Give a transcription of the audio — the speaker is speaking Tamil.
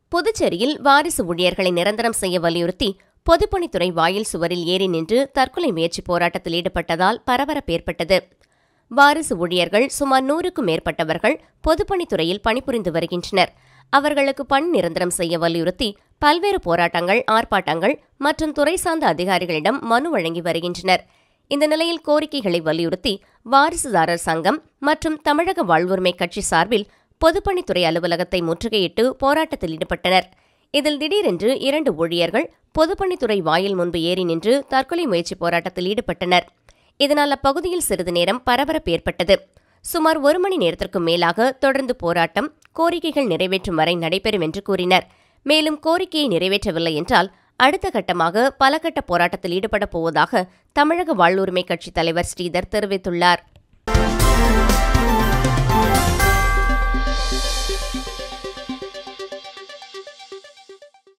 புதுச்சேரியில் வாரிசு ஊழியர்களை நிரந்தரம் செய்ய வலியுறுத்தி பொதுப்பணித்துறை வாயில் சுவரில் ஏறி நின்று தற்கொலை முயற்சி போராட்டத்தில் ஈடுபட்டதால் பரபரப்பு ஏற்பட்டது வாரிசு ஊழியர்கள் சுமார் நூறுக்கும் மேற்பட்டவர்கள் பொதுப்பணித்துறையில் பணிபுரிந்து வருகின்றனர் அவர்களுக்கு பணி நிரந்தரம் செய்ய வலியுறுத்தி பல்வேறு போராட்டங்கள் ஆர்ப்பாட்டங்கள் மற்றும் துறை சார்ந்த அதிகாரிகளிடம் மனு வழங்கி வருகின்றனர் இந்த நிலையில் கோரிக்கைகளை வலியுறுத்தி வாரிசுதாரர் சங்கம் மற்றும் தமிழக வாழ்வுரிமை கட்சி சார்பில் பொதுப்பணித்துறை அலுவலகத்தை முற்றுகையிட்டு போராட்டத்தில் ஈடுபட்டனர் இதில் திடீரென்று இரண்டு ஊழியர்கள் பொதுப்பணித்துறை வாயில் முன்பு ஏறி நின்று தற்கொலை முயற்சி போராட்டத்தில் ஈடுபட்டனர் இதனால் அப்பகுதியில் சிறிது நேரம் பரபரப்பு ஏற்பட்டது சுமார் ஒரு மணி நேரத்திற்கும் மேலாக தொடர்ந்து போராட்டம் கோரிக்கைகள் நிறைவேற்றும் வரை நடைபெறும் என்று கூறினர் மேலும் கோரிக்கையை நிறைவேற்றவில்லை என்றால் அடுத்த கட்டமாக பல கட்ட போராட்டத்தில் ஈடுபடப் போவதாக தமிழக வாழ்வுரிமை கட்சித் தலைவர் ஸ்ரீதர் தெரிவித்துள்ளார்